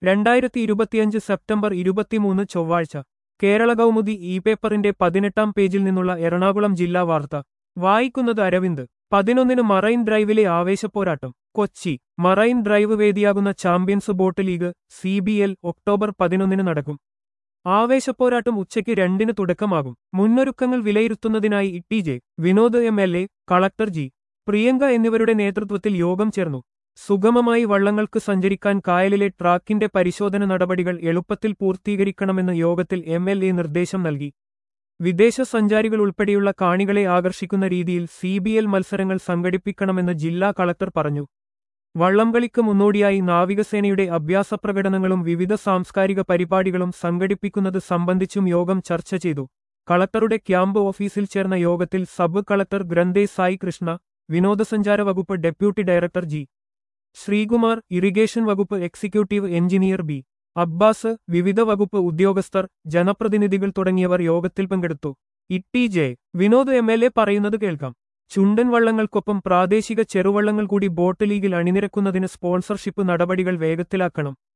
രണ്ടായിരത്തി ഇരുപത്തിയഞ്ച് സെപ്റ്റംബർ ഇരുപത്തിമൂന്ന് ചൊവ്വാഴ്ച കേരള കൗമുദി ഇ പേപ്പറിന്റെ പതിനെട്ടാം പേജിൽ നിന്നുള്ള എറണാകുളം ജില്ലാ വാർത്ത വായിക്കുന്നത് അരവിന്ദ് പതിനൊന്നിന് മറൈൻ ഡ്രൈവിലെ ആവേശപ്പോരാട്ടം കൊച്ചി മറൈൻ ഡ്രൈവ് വേദിയാകുന്ന champions boat league C B L October പതിനൊന്നിന് നടക്കും ആവേശപ്പോരാട്ടം ഉച്ചയ്ക്ക് രണ്ടിന് തുടക്കമാകും മുന്നൊരുക്കങ്ങൾ വിലയിരുത്തുന്നതിനായി T J Vinod M L A collector G Priyanka എന്നിവരുടെ നേതൃത്വത്തിൽ യോഗം ചേർന്നു സുഗമമായി വള്ളങ്ങൾക്ക് സഞ്ചരിക്കാൻ കായലിലെ ട്രാക്കിന്റെ പരിശോധന നടപടികൾ എളുപ്പത്തിൽ പൂർത്തീകരിക്കണമെന്ന് യോഗത്തിൽ എം എൽ എ നിർദ്ദേശം നൽകി വിദേശ സഞ്ചാരികൾ ഉൾപ്പെടെയുള്ള കാണികളെ ആകർഷിക്കുന്ന രീതിയിൽ സി ബി എൽ മത്സരങ്ങൾ സംഘടിപ്പിക്കണമെന്ന് ജില്ലാ കളക്ടർ പറഞ്ഞു വള്ളംകളിക്ക് മുന്നോടിയായി നാവികസേനയുടെ അഭ്യാസ പ്രകടനങ്ങളും വിവിധ സാംസ്കാരിക പരിപാടികളും സംഘടിപ്പിക്കുന്നത് സംബന്ധിച്ചും യോഗം ചർച്ച ചെയ്തു കളക്ടറുടെ ക്യാമ്പ് ഓഫീസിൽ ചേർന്ന യോഗത്തിൽ സബ് കളക്ടർ ഗ്രന്ഥേ സായി കൃഷ്ണ വിനോദസഞ്ചാര വകുപ്പ് deputy director G Sreekumar irrigation വകുപ്പ് എക്സിക്യൂട്ടീവ് എഞ്ചിനീയർ ബി അബ്ബാസ് വിവിധ വകുപ്പ് ഉദ്യോഗസ്ഥർ ജനപ്രതിനിധികൾ തുടങ്ങിയവർ യോഗത്തിൽ പങ്കെടുത്തു T J Vinod M L A പറയുന്നത് കേൾക്കാം ചുണ്ടൻ വള്ളങ്ങൾക്കൊപ്പം പ്രാദേശിക ചെറുവള്ളങ്ങൾ കൂടി ബോട്ട് ലീഗിൽ അണിനിരക്കുന്നതിന് സ്പോൺസർഷിപ്പ് നടപടികൾ വേഗത്തിലാക്കണം